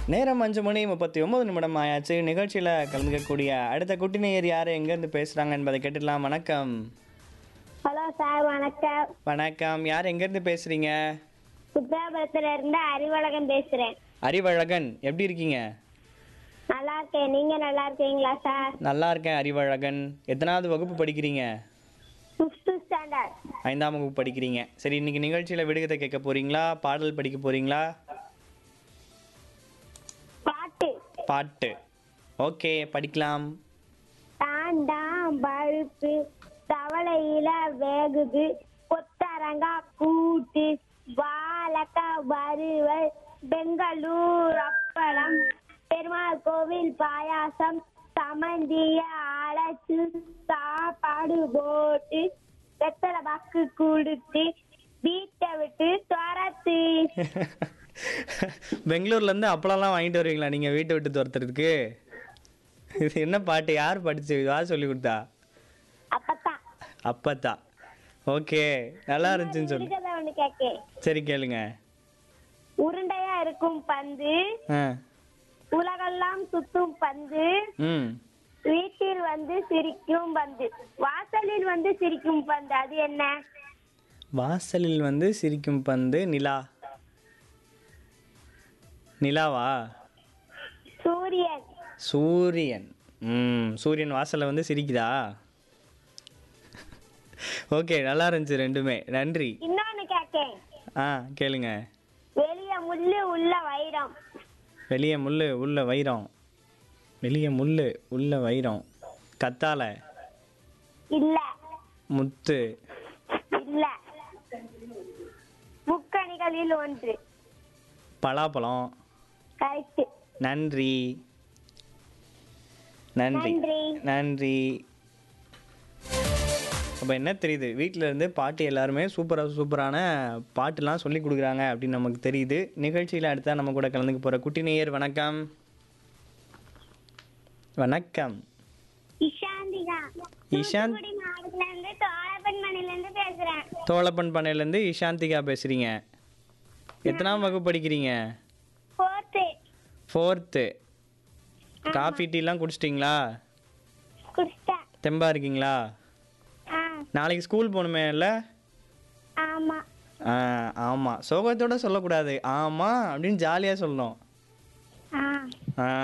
நேரம் அஞ்சு மணி முப்பத்தி ஒன்பது நிமிடம் ஆயாச்சு நிகழ்ச்சியில் கலந்துக்கக்கூடிய அடுத்த குட்டி நேயர் யார் எங்கேருந்து பேசுகிறாங்க என்பதை கேட்டுடலாம் வணக்கம் ஹலோ சார் வணக்கம் வணக்கம் யார் எங்கேருந்து பேசுகிறீங்க குத்தாபுரத்துல இருந்து அறிவழகன் பேசுறேன் அறிவழகன் எப்படி இருக்கீங்க நல்லா இருக்கேன் நீங்க நல்லா இருக்கீங்களா சார் நல்லா இருக்கேன் அறிவழகன் எத்தனாவது வகுப்பு படிக்கிறீங்க ஃபிஃப்த் ஸ்டாண்டர்ட் ஐந்தாம் வகுப்பு படிக்கிறீங்க சரி இன்னைக்கு நிகழ்ச்சியில் விடுகதை கேட்க போறீங்களா பாடல் படிக்க போறீங்களா பாட்டு பாட்டு ஓகே படிக்கலாம் தாண்டாம் பழுப்பு தவளையில வேகுது கொத்தரங்கா கூட்டு வாழக்கா வறுவல் பெங்களூர் அப்பளம் பெருமாள் கோவில் பாயாசம் சமந்திய அழைச்சு சாப்பாடு போட்டு வெத்தலை பாக்கு கொடுத்து வீட்டை விட்டு துரத்து பெங்களூர்ல இருந்து அப்பளம்லாம் வாங்கிட்டு வருவீங்களா நீங்க வீட்டை விட்டு துரத்துறதுக்கு இது என்ன பாட்டு யார் படிச்சு யார் சொல்லி கொடுத்தா அப்பத்தான் அப்பத்தா ஓகே நல்லா இருந்துச்சுன்னு சொல்லு விடுகதை ஒண்ணு கேக்கேன் சரி கேளுங்க உருண்டையா இருக்கும் பந்து ஆ உலகெல்லாம் சுத்தும் பந்து ம் வீட்டில் வந்து சிரிக்கும் பந்து வாசலில் வந்து சிரிக்கும் பந்து அது என்ன வாசலில் வந்து சிரிக்கும் பந்து நிலா நிலாவா சூரியன் சூரியன் ம் சூரியன் வாசல்ல வந்து சிரிக்குதா ஓகே நல்லா இருந்துச்சு ரெண்டுமே நன்றி இன்னொன்னு கேக்கேன் ஆ கேளுங்க வெளிய முள்ளு உள்ள வைரம் வெளியே முள் உள்ள வைரம் வெளியே முள் உள்ள வைரம் கத்தாழை இல்ல முத்து இல்ல முக்கணிகளில் ஒன்று பலாப்பழம் கரெக்ட் நன்றி நன்றி நன்றி நன்றி அப்போ என்ன தெரியுது வீட்டில் இருந்து பாட்டு எல்லாருமே சூப்பராக சூப்பரான பாட்டுலாம் சொல்லி கொடுக்குறாங்க அப்படின்னு நமக்கு தெரியுது நிகழ்ச்சியில் அடுத்தா நம்ம கூட கலந்துக்க போகிற குட்டி நேயர் வணக்கம் வணக்கம் இஷாந்திகா இஷாந்த் தூத்துக்குடி மாவட்டத்துல இருந்து தோழப்பன் மணில இருந்து பேசுறேன் தோழப்பன் பண்ணையிலேருந்து இஷாந்திகா பேசுகிறீங்க எத்தனாம் வகுப்பு படிக்கிறீங்க ஃபோர்த்து ஃபோர்த்து காஃபி டீலாம் குடிச்சிட்டிங்களா குஸ்டா தெம்பா இருக்கீங்களா ஆ நாளைக்கு ஸ்கூல் போகணுமே இல்லை ஆமா ஆமாம் சோகத்தோட சொல்லக்கூடாது ஆமாம் அப்படின்னு ஜாலியாக சொல்லணும் ஆ ஆ